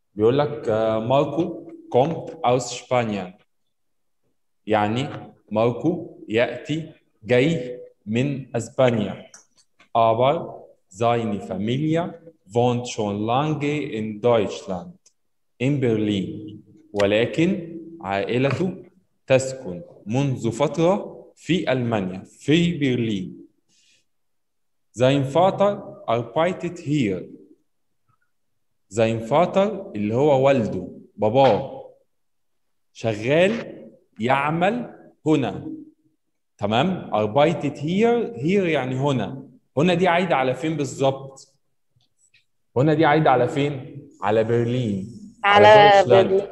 بيقول لك آه، ماركو kommt aus Spanien يعني ماركو يأتي جاي من أسبانيا aber seine Familie wohnt schon lange in Deutschland in Berlin ولكن عائلته تسكن منذ فترة في ألمانيا في برلين Sein Vater arbeitet hier Sein Vater اللي هو والده باباه شغال يعمل هنا تمام arbeitet hier here يعني هنا هنا دي عايدة على فين بالظبط هنا دي عايدة على فين على برلين على دويتشلاند. برلين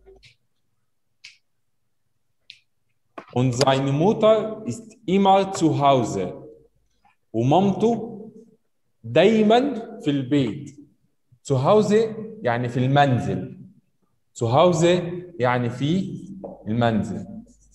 Und seine Mutter ist immer zu Hause. ومامته دايما في البيت. Zu Hause يعني في المنزل. Zu Hause يعني في المنزل.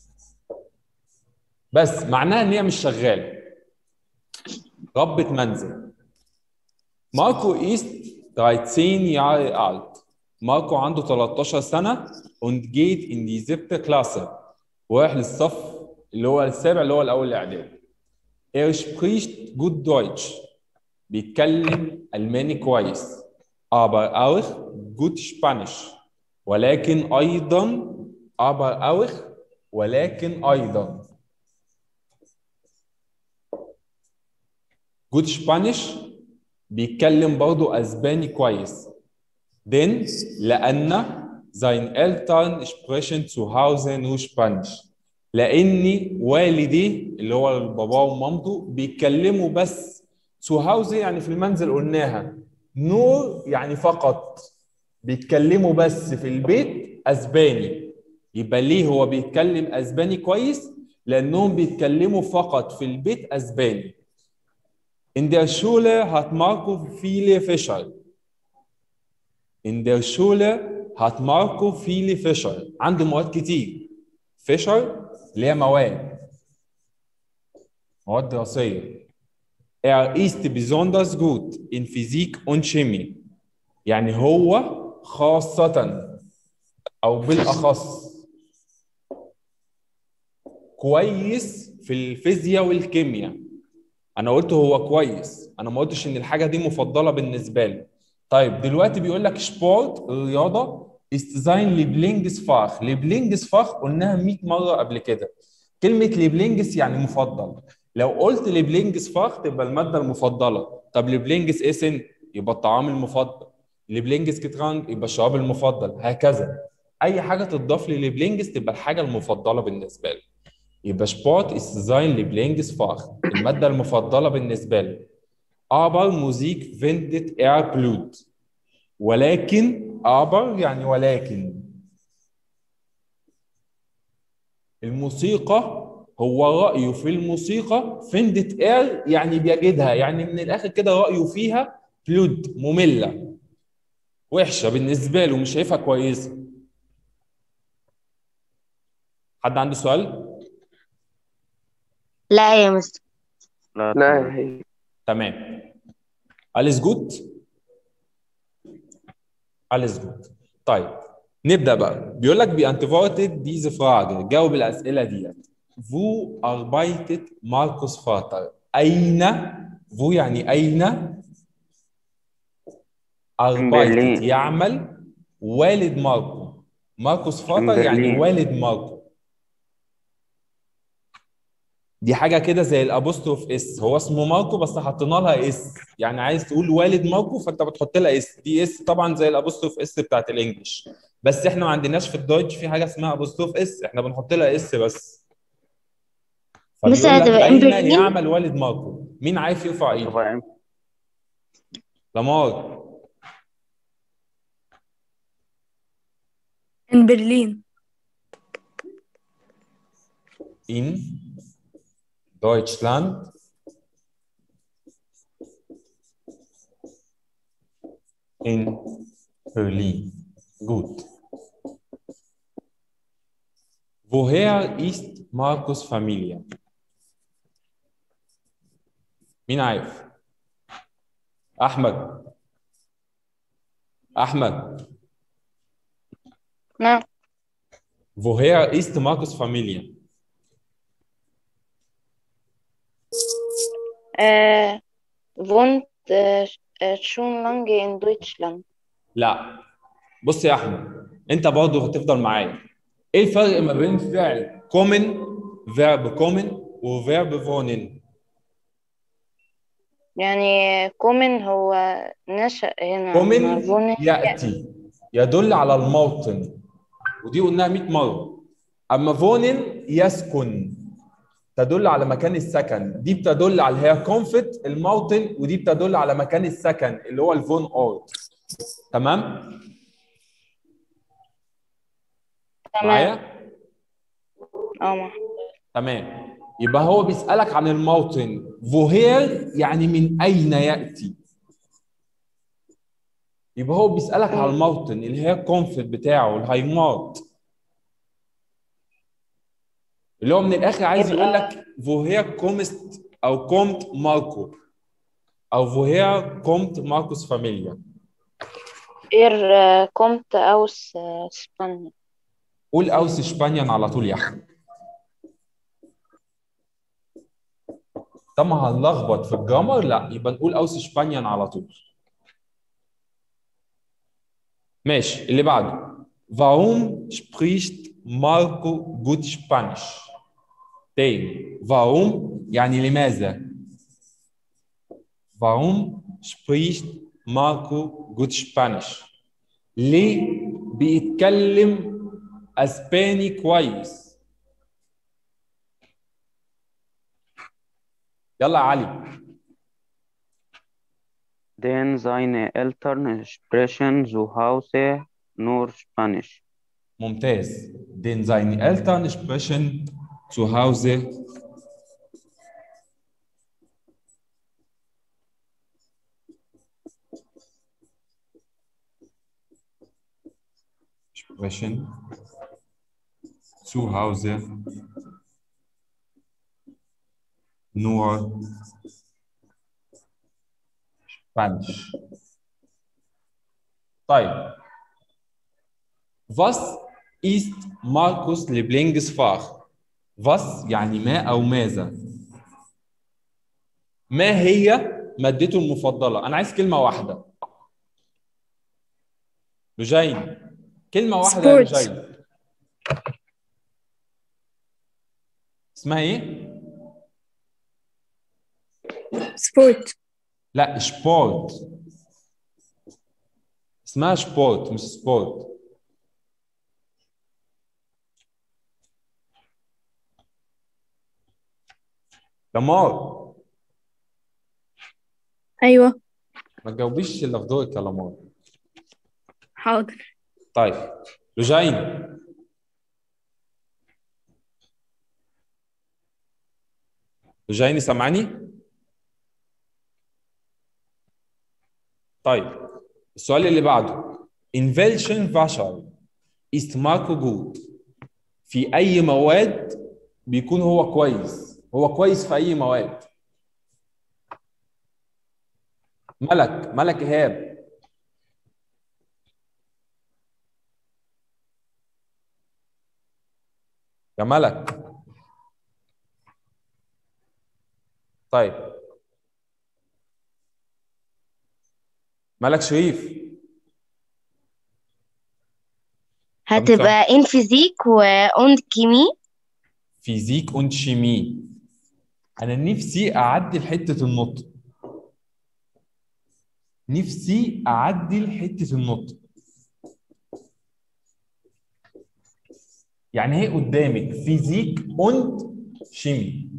بس معناها ان هي مش شغاله. ربة منزل. ماركو ist 13 Jahre alt. ماركو عنده 13 سنة und geht in die siebte Klasse. ورايح للصف اللي هو السابع اللي هو الأول الإعدادي. Er spricht gut Deutsch. بيتكلم ألماني كويس. Aber auch gut Spanisch. ولكن أيضا aber auch ولكن أيضا gut Spanish بيتكلم برضه أسباني كويس. Denn لأن sein Eltern sprechen zu Hause nur Spanisch. لأني والدي اللي هو باباه ومامته بيتكلموا بس zu Hause يعني في المنزل قلناها. نور يعني فقط. بيتكلموا بس في البيت أسباني. يبقى ليه هو بيتكلم أسباني كويس؟ لأنهم بيتكلموا فقط في البيت أسباني. In der Schule hat Marco viele Fischer. In der Schule hat Marco viele Fischer. عنده مواد كتير. Fischer اللي هي مواد. مواد دراسية. Er ist besonders gut in Physik und Chemie. يعني هو خاصة أو بالأخص كويس في الفيزياء والكيمياء. أنا قلت هو كويس، أنا ما قلتش إن الحاجة دي مفضلة بالنسبة له. طيب دلوقتي بيقول لك سبورت الرياضه ist sein Lieblingsfach Lieblingsfach قلناها 100 مره قبل كده كلمه Lieblings يعني مفضل لو قلت Lieblingsfach تبقى الماده المفضله طب Lieblings اسن يبقى الطعام المفضل Lieblings Getränk يبقى الشراب المفضل هكذا اي حاجه تضاف لليبلينجز تبقى الحاجه المفضله بالنسبه له يبقى سبورت ist sein Lieblingsfach الماده المفضله بالنسبه له aber Musik findet er blöd. ولكن aber يعني ولكن الموسيقى هو رأيه في الموسيقى findet er يعني بيجدها يعني من الآخر كده رأيه فيها بلود مملة وحشة بالنسبة له مش شايفها كويسة حد عنده سؤال؟ لا يا مستر لا لا هي تمام alles gut alles gut طيب نبدأ بقى بيقول لك beantwortet diese Frage جاوب الأسئلة ديت wo arbeitet Markus Vater أين wo يعني أين arbeitet برلين. يعمل والد ماركو ماركوس فاتر يعني برلين. والد ماركو دي حاجه كده زي الابوستروف اس هو اسمه ماركو بس حطينا لها اس يعني عايز تقول والد ماركو فانت بتحط لها اس دي اس طبعا زي الابوستروف اس بتاعت الانجليش بس احنا ما عندناش في الدويتش في حاجه اسمها ابوستروف اس احنا بنحط لها اس بس فبيقول مثلا لك هتبقى اين برلين؟ يعمل والد ماركو مين عارف يرفع ايده طبعا لامار in Berlin. in Deutschland in Berlin. Gut. Woher ist Markus Familie? مين عارف؟ أحمد أحمد نعم woher ist Markus Familie äh, wohnt äh, äh, schon lange in Deutschland لا بص يا احمد انت برضه هتفضل معايا ايه الفرق ما بين فعل kommen verb kommen وverb wohnen يعني كومن هو نشأ هنا kommen مارفون ياتي يدل على الموطن ودي قلناها 100 مره اما wohnen يسكن تدل على مكان السكن دي بتدل على هي كونفت الموطن ودي بتدل على مكان السكن اللي هو الفون اورت تمام تمام معايا اه مع- تمام يبقى هو بيسألك عن الموطن woher يعني من أين يأتي يبقى هو بيسألك على الموطن اللي هي الكونفت بتاعه الهايمات اللي هو من الآخر عايز يقول لك woher kommst أو kommt ماركو أو woher kommt ماركوس فاميليا إير آه، كومت أوس آه، إسبانيا قول أوس إسبانيا على طول يا أحمد طب هنلخبط في الجرامر لا يبقى نقول أوس إسبانيا على طول ماشي اللي بعده Warum spricht Marco gut Spanisch؟ تاني Warum يعني لماذا؟ Warum spricht Marco gut Spanisch؟ ليه بيتكلم اسباني كويس؟ يلا يا علي Denn seine Eltern sprechen zu Hause nur Spanisch. ممتاز denn seine Eltern sprechen zu Hause sprechen zu Hause nur Spanisch. طيب Was ist Markus Lieblingsfach? Was يعني ما أو ماذا؟ ما هي مادته المفضلة؟ أنا عايز كلمة واحدة. لجين كلمة واحدة يا Sports. لجين. اسمها إيه؟ سبورت لا سبورت. اسمها سبورت مش سبورت. لمار أيوة ما تجاوبيش الا في دورك يا لمار حاضر طيب لجين لجين سامعني طيب السؤال اللي بعده in welchen Fächern ist Marco gut في أي مواد بيكون هو كويس هو كويس في أي مواد ملك ملك إيهاب يا ملك طيب ملك شريف هتبقى ان فيزيك واون كيمي فيزيك und شيمي انا نفسي اعدل حته النطق نفسي اعدل حته النطق يعني هي قدامك فيزيك und شيمي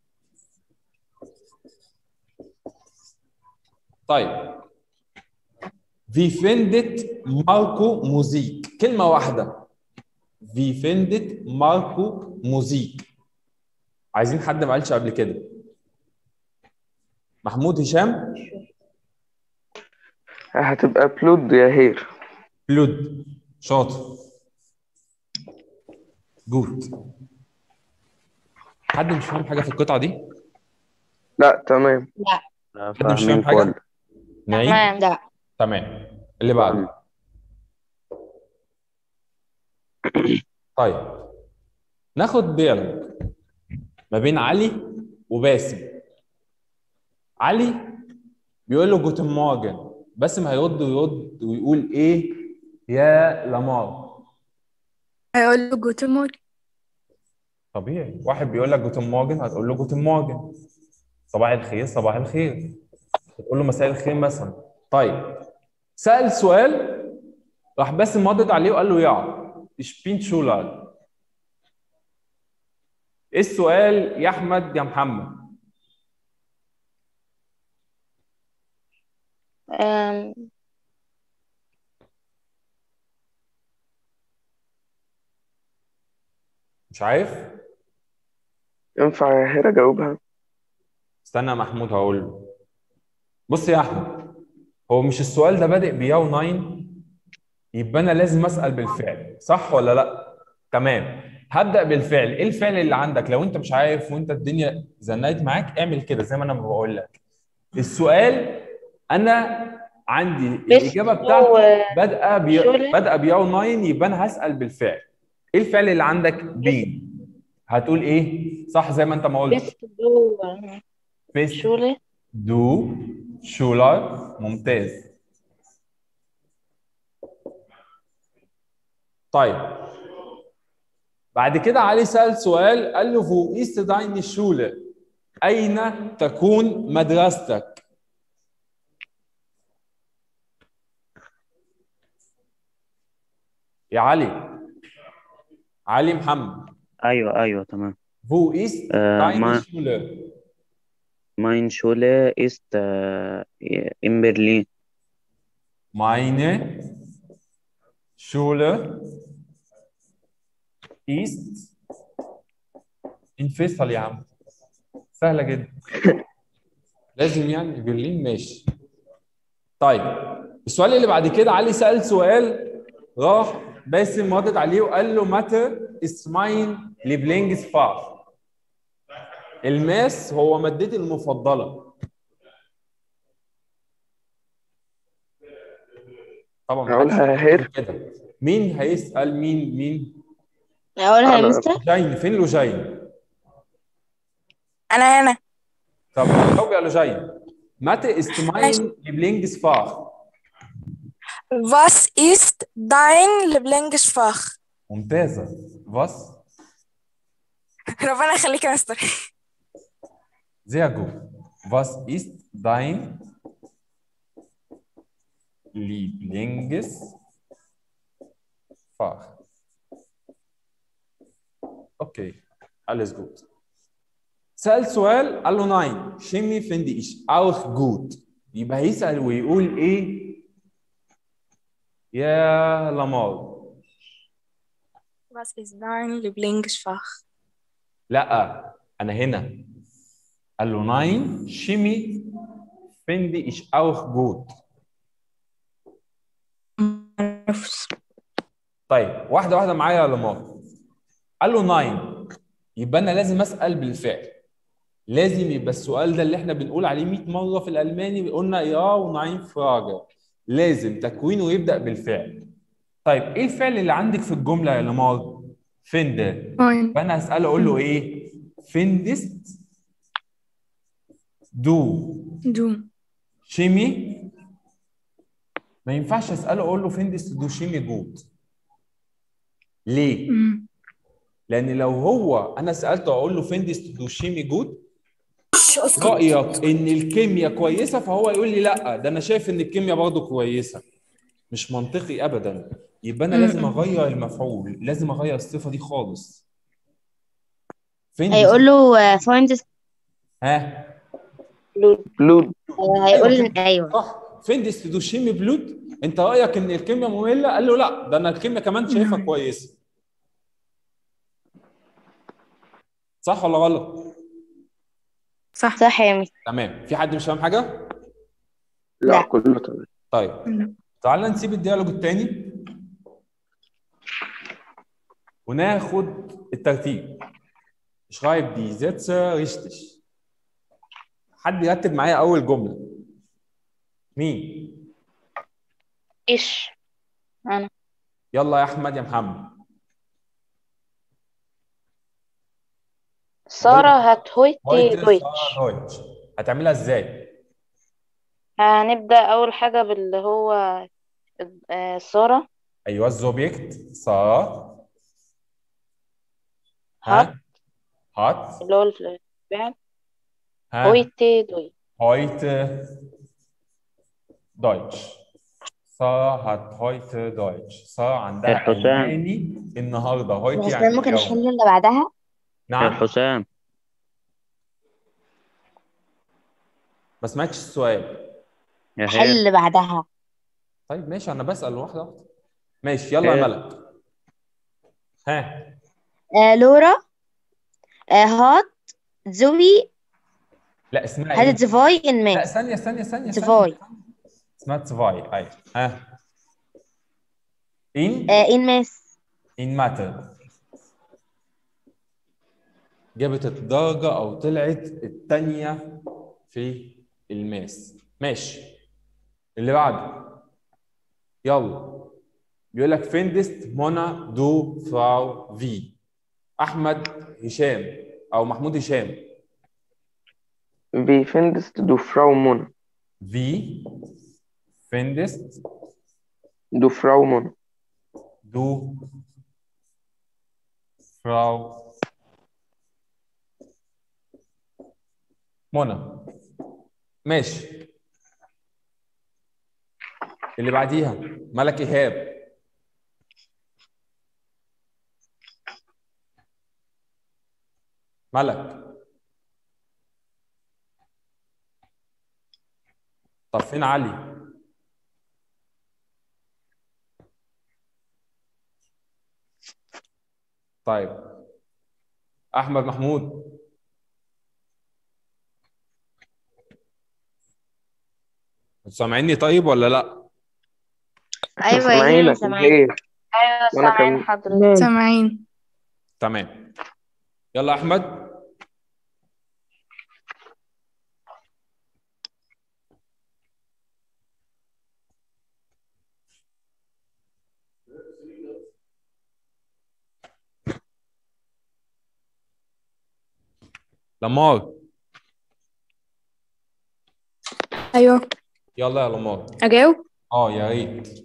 طيب Wie findet Marco Musik? كلمة واحدة. Wie findet Marco Musik? عايزين حد ما قالش قبل كده. محمود هشام هتبقى بلود يا هير بلود شاطر. جود. حد مش فاهم حاجة في القطعة دي؟ لا تمام لا حد مش فاهم حاجة؟ نعيد؟ تمام لا تمام. اللي بعده. طيب ناخد ديالوج ما بين علي وباسم علي بيقول له جوتن مورجن باسم هيرد ويرد ويقول ايه يا لامار هيقول له جوتن مورجن طبيعي واحد بيقول لك جوتن مورجن هتقول له جوتن مورجن صباح الخير صباح الخير تقول له مساء الخير مثلا طيب سأل سؤال راح باسم ردد عليه وقال له يا ich bin Schüler ايه السؤال يا احمد يا محمد um, مش عارف ينفع يا هيرة أجاوبها استنى يا محمود هقول له بص يا احمد هو مش السؤال ده بادئ بياو 9 يبقى انا لازم اسال بالفعل صح ولا لا تمام هبدا بالفعل ايه الفعل اللي عندك لو انت مش عارف وانت الدنيا زنقت معاك اعمل كده زي ما انا بقول لك السؤال انا عندي الاجابه بتاعتي بادئه بي... شغل. بادئه بياو 9 يبقى انا هسال بالفعل ايه الفعل اللي عندك بين هتقول ايه صح زي ما انت ما قلت bist du بيست Schule دو شولر ممتاز طيب بعد كده علي سأل سؤال قال له فو ist deine Schule أين تكون مدرستك يا علي علي محمد أيوة أيوة تمام wo ist Äh, deine ma- Schule Mein Schule ist äh, in Berlin. Meine Schule ist in فيصل يا عم سهلة جدا لازم يعني برلين ماشي طيب السؤال اللي بعد كده علي سأل سؤال راح باسم ردد عليه وقال له متى ist mein Lieblingsfach الماس هو مادتي المفضلة طبعا أقولها يا هير كده مين هيسأل مين مين أقولها يا أنا- مستر جاين فين لوجين انا انا طب جاوب يا لوجين متى ist mein Lieblingsfach Was ist dein Lieblingsfach? ممتازة was ربنا يخليك يا مستر sehr gut was ist dein Lieblingsfach okay alles gut سأل سؤال قال له nein Chemie finde ich auch gut يبقى هيسأل ويقول ايه يا لامار Was ist dein Lieblingsfach? لا انا هنا قال له nein Chemie finde ich auch gut طيب واحده واحده معايا يا لامار قال له ناين يبقى انا لازم اسال بالفعل لازم يبقى السؤال ده اللي احنا بنقول عليه 100 مره في الالماني قلنا يا وناين فراجه لازم تكوينه يبدا بالفعل طيب ايه الفعل اللي عندك في الجمله يا لامار فين ماين فانا هساله اقول له ايه فيندست دو دو شيمي ما ينفعش اساله اقول له فيندست دو شيمي جود ليه مم. لان لو هو انا سالته اقول له فيندست دو شيمي جود رايك ان الكيمياء كويسه فهو يقول لي لا ده انا شايف ان الكيمياء برضه كويسه مش منطقي ابدا يبقى انا لازم اغير المفعول لازم اغير الصفه دي خالص فين هيقول له find ها بلود هيقول ايوه صح فين دو شيمي بلود انت رايك ان الكيمياء ممله قال له لا ده انا الكيمياء كمان شايفها كويسه صح ولا غلط صح صح يا مس تمام في حد مش فاهم حاجه لا لا. كله تمام طيب لا. تعال نسيب الديالوج التاني وناخد الترتيب schreib die Sätze richtig حد يرتب معايا اول جمله مين إيش يلا يا احمد يا محمد سارة هات هويتي heute دويتش Sarah Deutsch هتعملها ازاي؟ هنبدأ أول حاجة باللي هو آه، سارة ايوه الزوبيكت سارة هات ها هات اللي هو الفعل ها هويتي دويتش heute Deutsch سارة hat heute Deutsch سارة عندها يا حسام. ألماني النهاردة heute بس يعني ممكن اليوم نحل اللي بعدها يا نعم حسام ما سمعتش السؤال يا حل هير اللي بعدها طيب ماشي أنا بسأل واحدة واحدة ماشي يلا يا إيه. ملك ها آه لورا آه هات زوي لا اسمها ايه؟ هات زفاي ان لا ماس ثانية ثانية ثانية زفاي. ثانية اسمها تسفاي أيوة ها إن آه ان ماس إن ماتر جابت الدرجة أو طلعت التانية في الماس ماشي اللي بعده يلا بيقول لك فيندست منى دو فراو في أحمد هشام أو محمود هشام Wie findest du Frau Mona? في فيندست Du Frau Mona. دو فراو منى ماشي اللي بعديها ملك إيهاب ملك طب فين علي؟ طيب احمد محمود انتوا سامعيني طيب ولا لا ايوه يا هنا سامعينك سامعين إيه؟ أيوة وأنا سامعين كمان. حضرتك سامعين تمام يلا يا احمد لمار أيوه يلا يا لمار أجاوب اه يا ريت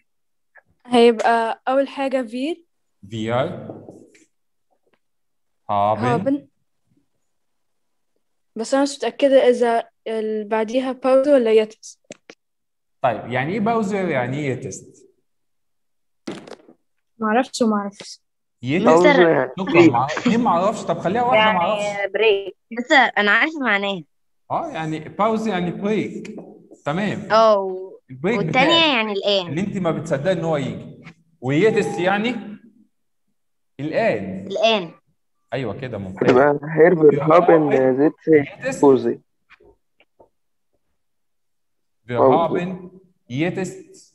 هيبقى أول حاجة فير wir haben هابن بس أنا مش متأكدة إذا اللي بعديها باوز ولا يتس طيب يعني ايه باوزر يعني ايه تيست معرفش ومعرفش يتست مستر- Pause يعني شكرا مع... ليه ما اعرفش طب خليها واحده ما اعرفش يعني بريك بس انا عارفه معناها اه يعني باوز يعني بريك تمام اه البريك والتانية بتاعك يعني الان اللي انت ما بتصدق ان هو يجي ويتس يعني الان الان ايوه كده ممتاز تبقى Herbert haben sitze يتس Pause. wir haben jetzt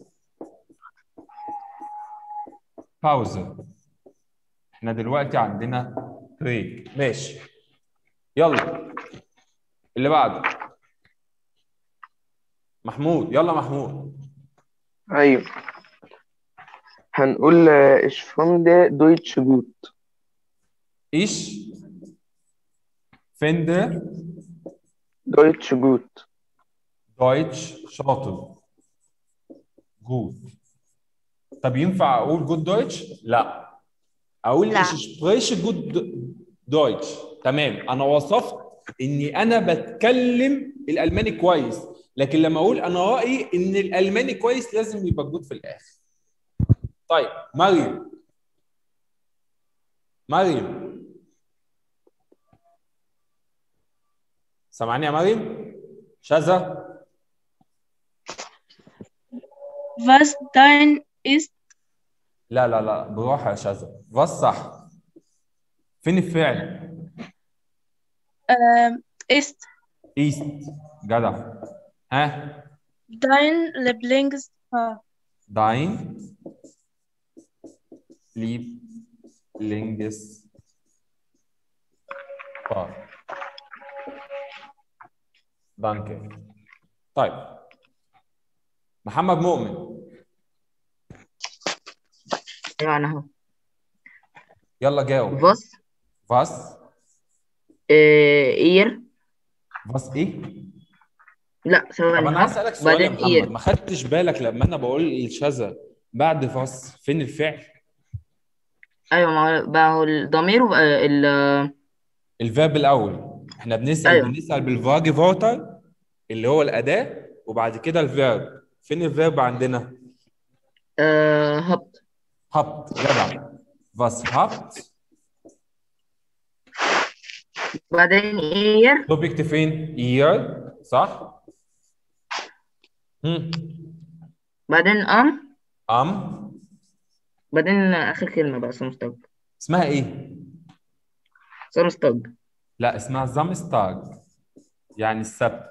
Pause احنا دلوقتي عندنا بريك ماشي يلا اللي بعده محمود يلا محمود أيوه هنقول آه، ich finde Deutsch gut. ich finde Deutsch gut. Deutsch شاطر جود طب ينفع اقول جود دويتش؟ لا اقول لا. ich spreche gut دويتش تمام انا وصفت اني انا بتكلم الالماني كويس لكن لما اقول انا رايي ان الالماني كويس لازم يبقى جود في الاخر طيب مريم مريم سامعني يا مريم شذا Was dein ist, لا لا لا بروح يا شاذة بس صح فين الفعل؟ ähm, ist ايست جدع ها dein Lieblingsfach? dein Lieblings Fach danke طيب محمد مؤمن ايوه انا اهو يلا جاوب بص was اير بس ايه لا طب ثواني انا عايز اسالك سؤال يا بعدين محمد اير ما خدتش بالك لما انا بقول الشذا بعد فاس فين الفعل ايوه ما هو بقى هو الضمير وبقى ال الفيرب الاول احنا بنسال أيوة. بنسال بالفاجي فوتر اللي هو الاداه وبعد كده الفيرب فين الفيرب عندنا آه هبط هبط جدع was habt بعدين اير توبيكت فين ihr صح هم. بعدين ام am بعدين اخر كلمه بقى سمستج اسمها ايه سمستج لا اسمها زامستاج يعني السبت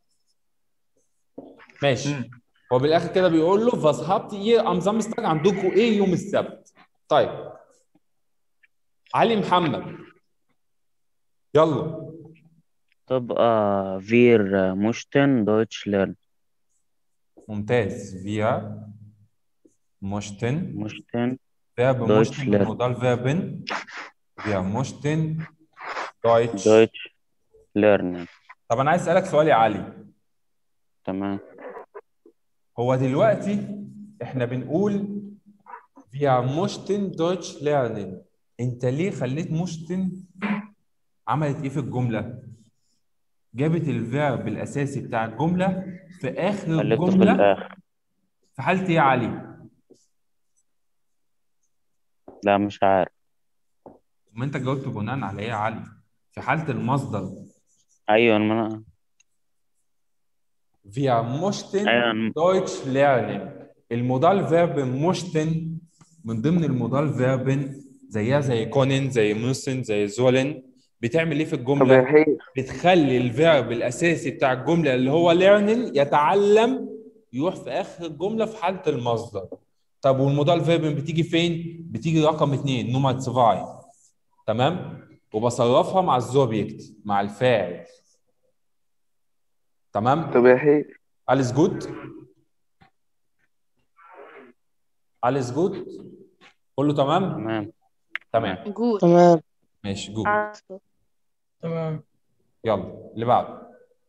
ماشي مم. هو بالاخر كده بيقول له was habt ihr am Samstag عندكم ايه يوم السبت طيب علي محمد يلا تبقى wir möchten Deutsch lernen ممتاز wir möchten möchten Verb Deutsch möchten lernen. Modal Verben wir möchten Deutsch Deutsch lernen طب انا عايز اسالك سؤال يا علي تمام هو دلوقتي احنا بنقول wir möchten Deutsch lernen انت ليه خليت möchten عملت ايه في الجمله جابت الفيرب الاساسي بتاع الجمله في اخر خليته في الجمله الآخر في حاله ايه يا علي لا مش عارف ما انت جاوبت بناء على ايه يا علي في حاله المصدر أيوة ما أنا Wir möchten أيوة Deutsch lernen. المودال فيرب möchten من ضمن المودال فيرب زيها زي كونن زي müssen زي sollen بتعمل ايه في طب الجمله؟ يا حي بتخلي الفيرب الاساسي بتاع الجمله اللي هو learning يتعلم يروح في اخر الجمله في حاله المصدر. طب والمودال فيرب بتيجي فين؟ بتيجي رقم اثنين نمر 2 تمام؟ وبصرفها مع الزوبيكت مع الفاعل. تمام؟ طب يا حي Alles gut? Alles gut? كله تمام؟ تمام تمام جود تمام ماشي جو تمام يلا اللي بعده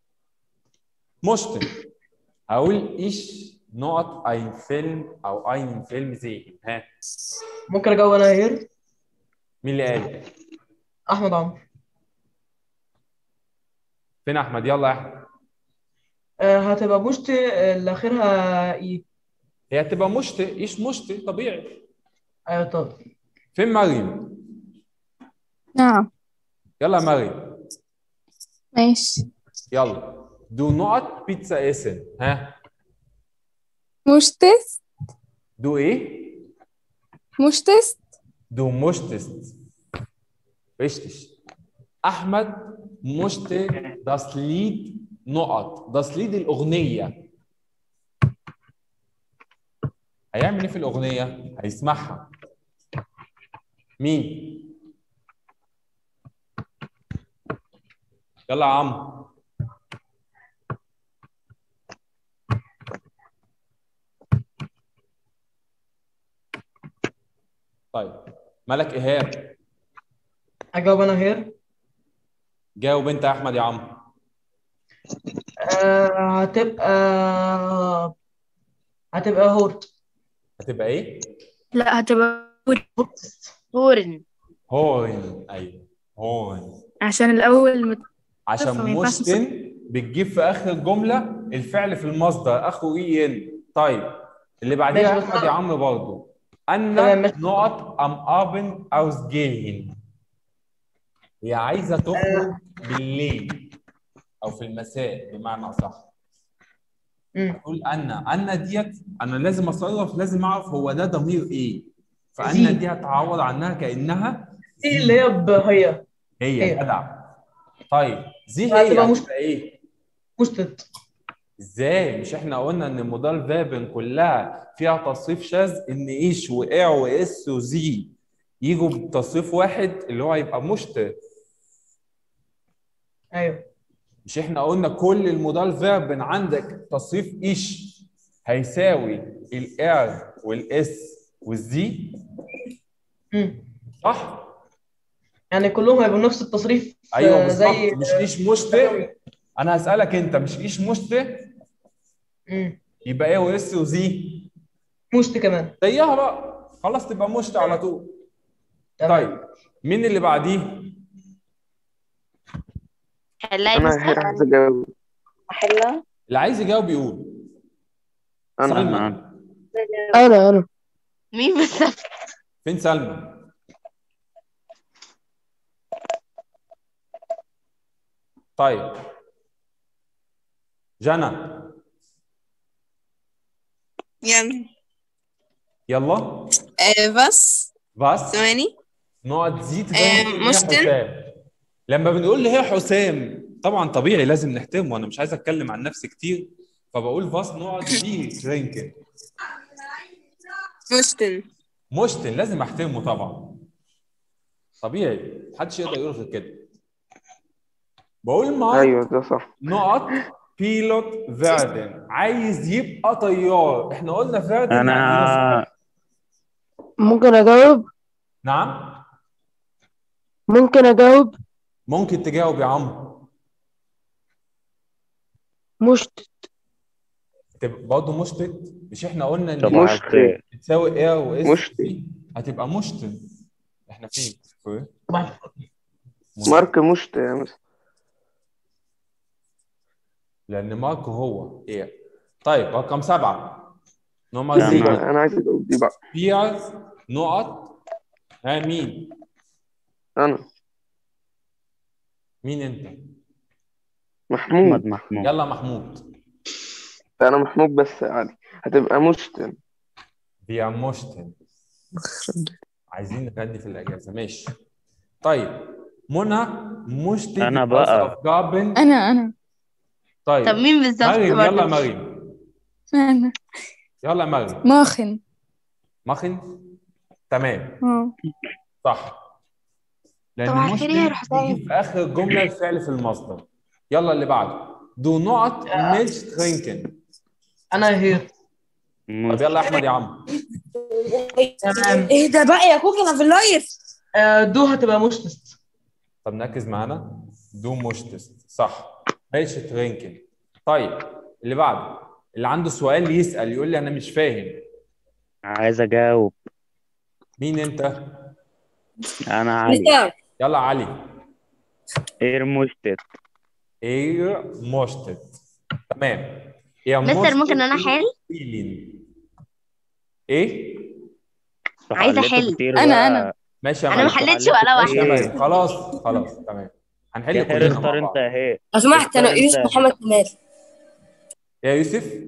مشتم هقول ايش نقط ein فيلم او ein فيلم sehen ها ممكن اجاوب انا هير مين اللي قال؟ احمد عمرو فين احمد؟ يلا يا احمد آه هتبقى بوشت اللي اخرها اي هي هتبقى مشت ايش مشت طبيعي ايوه طب فين مريم؟ نعم يلا يا مريم ماشي يلا دو نقط بيتزا اسن ها مشتست دو ايه؟ مشتست Du möchtest. Richtig. Ahmed möchte das Lied نقط. Das Lied الأغنية. هيعمل إيه في الأغنية؟ هيسمعها. مين؟ يلا يا عم. طيب مالك إيهاب؟ اجاوب انا هير جاوب أنت يا أحمد يا عم. آه هتبقى هتبقى هورت هتبقى إيه؟ لا هتبقى هورن هون أيوه هون. عشان الأول مت... عشان ما ينفعش مشتن بتجيب في اخر الجمله الفعل في المصدر اخره اي ان طيب اللي بعديها ماشي، يا بس احمد يا عم برضه تمام، ان ماشي. نقط ام ابن اوس جيهن هي عايزه تخرج بالليل او في المساء بمعنى اصح مم. تقول ان ان ديت انا لازم اصرف لازم اعرف هو ده ضمير ايه فان زي. دي هتعوض عنها كانها دي اللي هي بهي هي هي. جدع طيب زي هتبقى هي مش- هتبقى ايه بوستد ازاي مش احنا قلنا ان مودال فابن كلها فيها تصريف شاذ ان ايش واع واس وزي يجوا بتصريف واحد اللي هو هيبقى مشت ايوه مش احنا قلنا كل المودال فابن عندك تصريف ايش هيساوي الار والاس والزي مم. صح يعني كلهم هيبقوا نفس التصريف ايوه آه، بالظبط زي مش ايش مشت انا هسألك انت مش ايش مشت مم. يبقى ايه واس وزي مشت كمان زيها بقى خلاص تبقى مشت على طول تمام طيب مين اللي بعديه حلها يا انا مستر هير عايز اجاوب أحلها اللي عايز يجاوب يقول انا سلمى أنا أنا أنا مين بالظبط فين سلمى طيب جنى يعني يلا آه بس بس ثواني نقعد زيت آه، هي مشتن. حسام لما بنقول لي هي حسام طبعا طبيعي لازم نحترمه انا مش عايز اتكلم عن نفسي كتير فبقول فاس نقعد زي ترينكن مشتن مشتن لازم احترمه طبعا طبيعي محدش يقدر يقول غير كده بقول مارك ايوه ده صح نقط بيلوت فيردن عايز يبقى طيار احنا قلنا فيردن يعني إيه أنا نص- ممكن أجاوب نعم ممكن أجاوب ممكن تجاوب يا عمرو مشت تبقى برضه مشتت مش احنا قلنا ان صباح مشت. الخير بتساوي ايه واس مشت. هتبقى مشتن احنا فين في إيه؟ مارك مشت يا مس لان ماركو هو ايه طيب رقم سبعة نمر تمام. دي سي بقى انا عايز اجاوب دي بقى بيرز نقط ها مين انا مين انت محمود أحمد محمود يلا محمود انا محمود بس عادي هتبقى مشتن wir مشتن عايزين نغني في الاجازه ماشي طيب منى مشتت أنا بقى. جابن أنا أنا طيب طب مين بالظبط مريم برضه؟ يلا مريم أنا يلا مريم ماخن مخن تمام اه صح لان طب عارفين ايه يا مشتت حسام؟ بيجي في اخر الجمله الفعل في المصدر يلا اللي بعده دو نقط ميلش ترينكن انا هير طب يلا يا احمد يا عم تمام ايه ده بقى يا كوكي انا في اللايف آه، دو هتبقى مشتست طب نركز معانا دو مشتست صح ميلش ترينكن طيب اللي بعده اللي عنده سؤال يسأل يقول لي انا مش فاهم عايز أجاوب مين انت أنا علي مستر يلا علي إير مشتت ايه مشتت تمام يا مستر ممكن انا احل فيلين ايه صح عايزة قلته أحل. كتير أنا- بقى. أنا. ماشي يا انا ما مريم حلتش ولا ماشي يا واحده مريم خلاص خلاص تمام هنحل يا خير كلنا اختار مع أنت بعض أهي لو سمحت انا اختار يوسف أنت. محمد كمال يا يوسف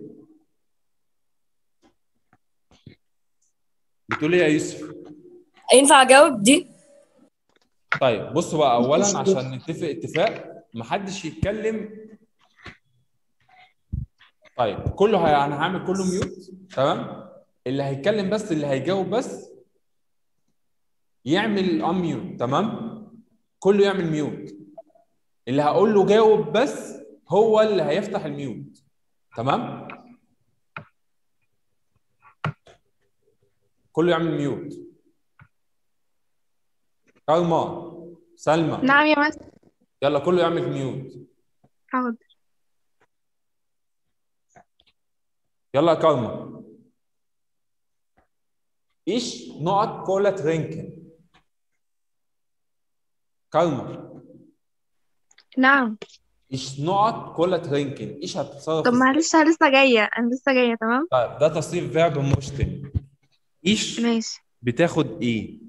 بتقول ايه يا يوسف ينفع اجاوب دي طيب بصوا بقى اولا عشان نتفق اتفاق محدش يتكلم طيب كله هي... انا هعمل كله ميوت تمام اللي هيتكلم بس اللي هيجاوب بس يعمل اميوت تمام كله يعمل ميوت اللي هقول له جاوب بس هو اللي هيفتح الميوت تمام كله يعمل ميوت كارما سلمى نعم يا مستر يلا كله يعمل ميوت حاضر يلا يا كارما ايش نقط كولا ترينكن كارما نعم ايش نقط كولا ترينكن ايش هتتصرف طب ازاي؟ معلش أنا لسه جاية أنا لسه جاية تمام طيب ده تصريف فيرب مشتم ايش ماشي بتاخد ايه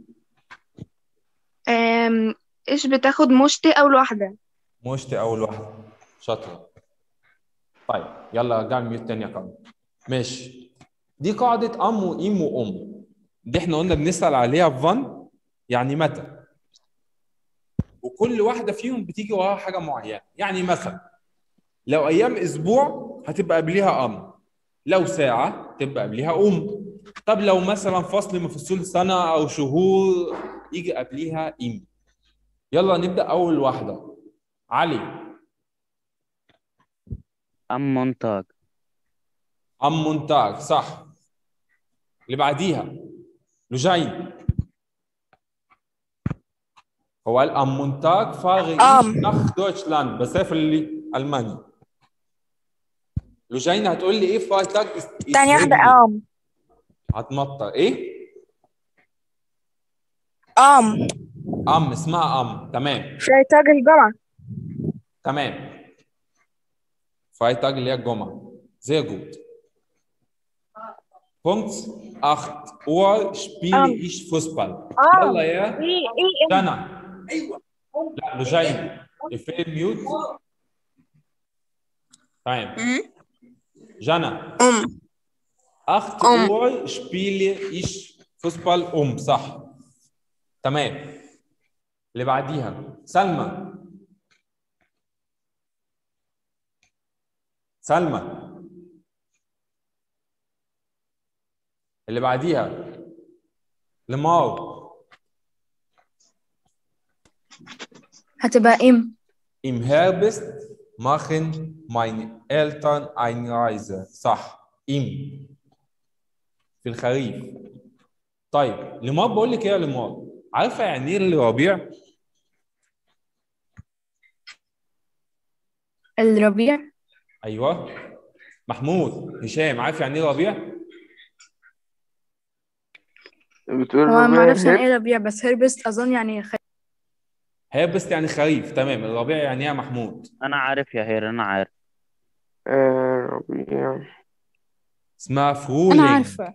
أم... إيش بتاخد مشتي أول واحدة مشت اول واحده شاطره طيب يلا رجع الميوت تاني يا كارما ماشي دي قاعده ام وام وام دي احنا قلنا بنسال عليها فان يعني متى وكل واحده فيهم بتيجي وراها حاجه معينه يعني مثلا لو ايام اسبوع هتبقى قبليها ام لو ساعه تبقى قبليها ام طب لو مثلا فصل من فصول سنه او شهور يجي قبليها ام يلا نبدا اول واحده علي أم منتج ام مونتاج صح اللي بعديها لجين هو قال am Montag fahre ich Am. nach Deutschland بسافر لألمانيا لوجينا هتقول لي ايه فرايتاج تاني واحدة ام هتمطر ايه؟ ام ام اسمها ام تمام فريتاج الجمعة تمام فرايتاج اللي هي الجمعة sehr gut Punkt 8 Uhr spiele Am. ich Fußball Am. يلا يا ايه ايه جنى ايوه لا لوجين اقفلي الميوت تمام جنى ام 8 أم. Uhr spiele ich Fußball um صح تمام اللي بعديها سلمى سلمى اللي بعديها لمار هتبقى ام Im Herbst machen meine Eltern eine Reise. صح. Im. في الخريف. طيب لمار بقول لك ايه يا لمار؟ عارفه يعني ايه الربيع؟ الربيع ايوه. محمود هشام عارف يعني ايه ربيع؟ بتقول هو ما ربيع اعرفش يعني هيك ايه ربيع بس هربست اظن يعني خ... هيربست يعني خريف تمام الربيع يعني ايه يا محمود؟ انا عارف يا هير انا عارف آه، ربيع اسمها انا فرولينج عارفة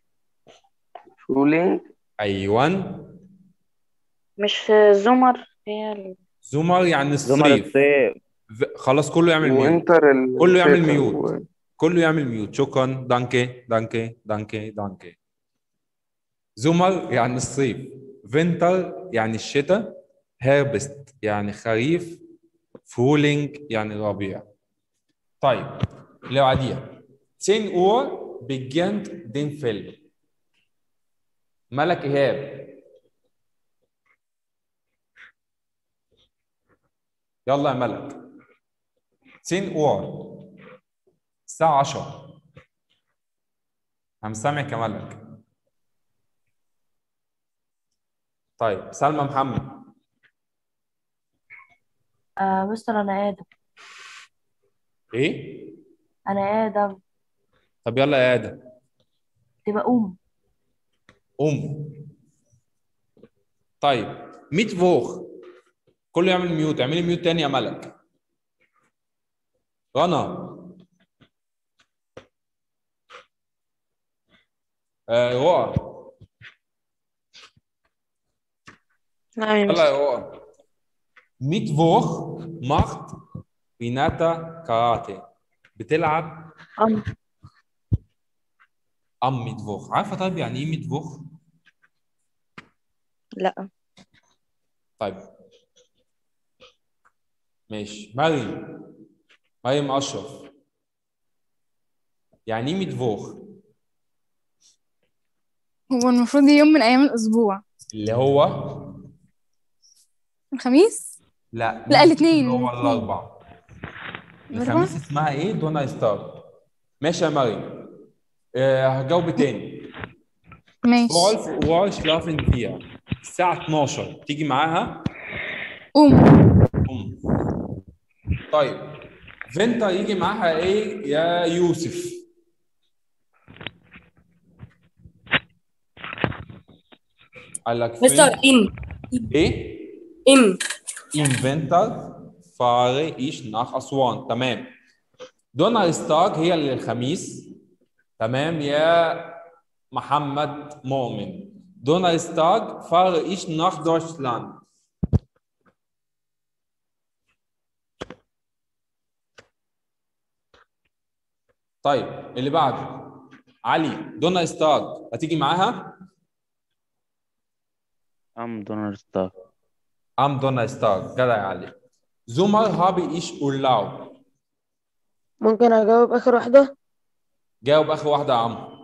فولينج ايوه مش زمر هي ال- زمر يعني زمر الصيف الصيف ف- خلاص كله يعمل ميوت وانتر ال- كله يعمل الشتا ميوت و- كله يعمل ميوت شكرا دانكي دانكي دانكي دانكي زمر يعني الصيف فينتر يعني الشتاء هيربست يعني خريف فولينج يعني ربيع طيب اللي بعديها 10 Uhr beginnt den Film ملك إيهاب يلا يا ملك 10 Uhr الساعة 10 أنا سامعك يا ملك طيب سلمى محمد آه مستر أنا آدم إيه؟ أنا آدم طب يلا يا آدم تبقى قوم قوم طيب ميتفوخ كله يعمل ميوت اعملي ميوت تاني يا ملك رنا آه رؤى نعم يا يلا مستر يا رؤى ميتفوخ macht ريناتا كاراتيه بتلعب أم ام ميتفوخ عارفه طيب يعني ايه ميتفوخ لا طيب ماشي مريم مريم اشرف يعني ايه ميتفوخ هو المفروض يوم من أيام الأسبوع اللي هو الخميس لا لا ميتفوخ الاثنين اللي هو الاثنين الاربع الأربعاء الخميس اسمها ايه دونا ستار ماشي يا مريم آه هجاوب تاني ماشي Wolf Uhr schlafen wir الساعة 12 تيجي معاها قوم قوم طيب فينتا يجي معاها ايه يا يوسف قال لك مستر فين إن ايه إن Im Winter fahre ich nach Aswan تمام دونرستاج هي اللي الخميس تمام يا محمد مؤمن دونرستاج fahre ich nach Deutschland طيب اللي بعده علي دونرستاج هتيجي معاها ام دونرستاغ am Donnerstag جدع يا علي Sommer habe ich Urlaub ممكن أجاوب آخر واحدة جاوب اخر واحده يا عمرو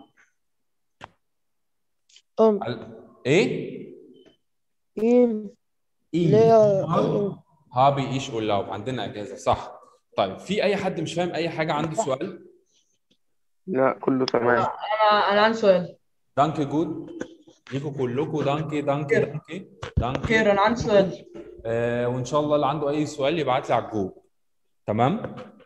أم ال- ايه إن إيه لا Sommer habe ich Urlaub عندنا اجازه صح طيب في اي حد مش فاهم اي حاجه عنده سؤال لا كله تمام انا انا عندي سؤال دانكي جود ليكوا كلكم دانكي دانكي دانكي دانكي خير انا عندي سؤال آه وان شاء الله اللي عنده اي سؤال يبعت لي على الجروب تمام